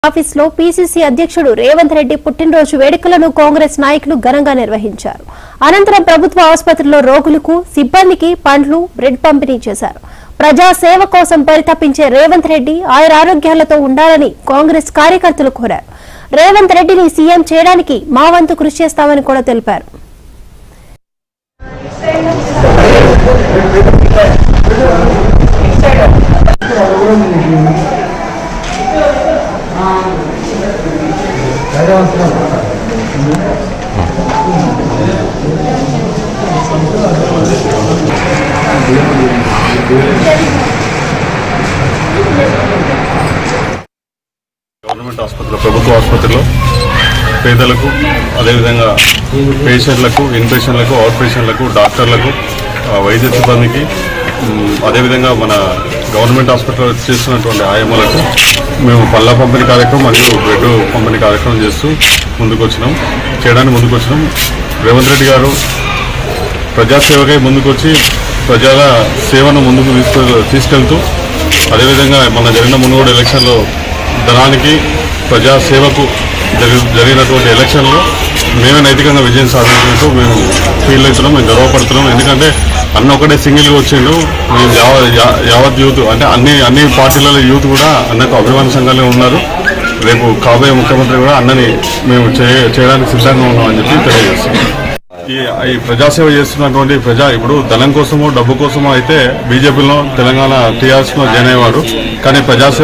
office లో PCC అధ్యక్షుడు రేవంత్ రెడ్డి పుట్టినరోజు వేడుకలను కాంగ్రెస్ నాయకులు ఘనంగా నిర్వహించారు అనంతరం ప్రభుత్వ ఆసుపత్రిలో రోగులకు సిబ్బందికి పండ్లు బ్రెడ్ పంపిణీ చేశారు ప్రజా సేవ కోసం పరితపించే రేవంత్ రెడ్డి ఆయన ఆరోగ్యాలతో ఉండాలని కాంగ్రెస్ కార్యకర్తలు కోరారు రేవంత్ రెడ్డిని సీఎం చేయడానికి మా వంతు కృషి చేస్తామని కూడా తెలిపారు గవర్నమెంట్ ఆసుపత్రిలో ప్రభుత్వ ఆసుపత్రిలో పేదలకు అదేవిధంగా పేషెంట్లకు ఇన్పేషెంట్లకు అవుట్ పేషెంట్లకు డాక్టర్లకు ఆ, వైద్య సిబ్బందికి ఉమ్, అదేవిధంగా మన గవర్నమెంట్ హాస్పిటల్లో చేస్తున్నటువంటి ఆయమ్మలకు మేము పళ్ళ పంపిణీ కార్యక్రమం మరియు బ్రెడ్ పంపిణీ కార్యక్రమం చేస్తూ ముందుకు వచ్చినాం చేయడానికి ముందుకు వచ్చినాం రేవంత్ రెడ్డి గారు ప్రజాసేవకై ముందుకొచ్చి ప్రజల సేవను ముందుకు తీసుకు తీసుకెళ్తూ అదేవిధంగా మన జరిగిన మునుగోడు ఎలక్షన్లో ధనానికి ప్రజాసేవకు జరి జరిగినటువంటి ఎలక్షన్లో మేమే నైతికంగా విజయం సాధించినట్టు మేము ఫీల్ అవుతున్నాం మేము గర్వపడుతున్నాం ఎందుకంటే అన్న ఒకటే సింగిల్గా వచ్చిండు మేము యావ యా- యావత్ యూత్ అంటే అన్ని అన్ని పార్టీలలో యూత్ కూడా అన్నకు అభిమాన సంఘాలే ఉన్నారు రేపు కాబోయే ముఖ్యమంత్రి కూడా అన్నని మేము చేయ- చేయడానికి సిద్ధంగా ఉన్నామని చెప్పి తెలియజేస్తున్నాం ఈ ఈ ప్రజాసేవ చేస్తున్నటువంటి ప్రజా ఇప్పుడు ధనం కోసమో డబ్బు కోసమో అయితే బీజేపీలో తెలంగాణ టీఆర్ఎస్ లో జాయిన్ అయ్యేవాడు కానీ ప్రజాసేవ